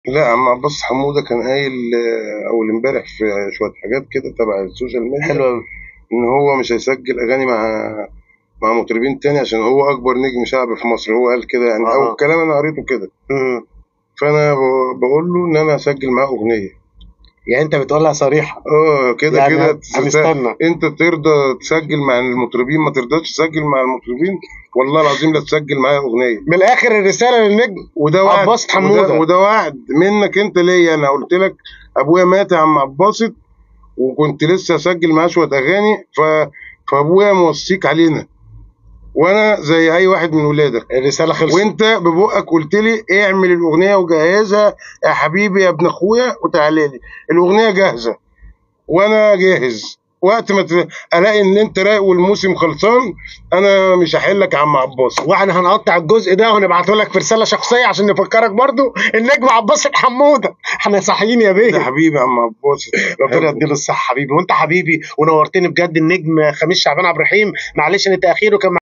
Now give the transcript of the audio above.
لا عم عباس حموده كان قايل آه، اول امبارح في شويه حاجات كده تبع السوشيال ميديا حلو قوي ان هو مش هيسجل اغاني مع مع مطربين تاني عشان هو اكبر نجم شعبي في مصر هو قال كده يعني آه. او الكلام انا قريته كده فانا ب- بقول له ان انا هسجل معاه اغنيه يعني انت بتقولها صريحه اه كده يعني كده هنستنى انت ترضى تسجل مع المطربين ما ترضاش تسجل مع المطربين والله العظيم لا تسجل معايا اغنيه من الاخر الرساله للنجم وده وعد عباسط حمودة. وده, وده وعد منك انت ليا انا قلت لك ابويا مات يا عم عباسط وكنت لسه اسجل معاه شويه اغاني ف... فابويا موصيك علينا وانا زي اي واحد من ولادك الرساله خلصت وانت ببقك قلت لي اعمل الاغنيه وجهزها يا حبيبي يا ابن اخويا وتعالى لي الاغنيه جاهزه وانا جاهز وقت ما ت- الاقي ان انت رايق والموسم خلصان انا مش هحلك يا عم عباس واحنا هنقطع الجزء ده وهنبعته لك في رساله شخصيه عشان نفكرك برضو النجم عباس حموده احنا صاحيين يا يا بيه حبيبي يا عم عباس ربنا يديله الصحه حبيبي وانت حبيبي ونورتني بجد النجم خميس شعبان عبد الرحيم معلش ان تاخيره كان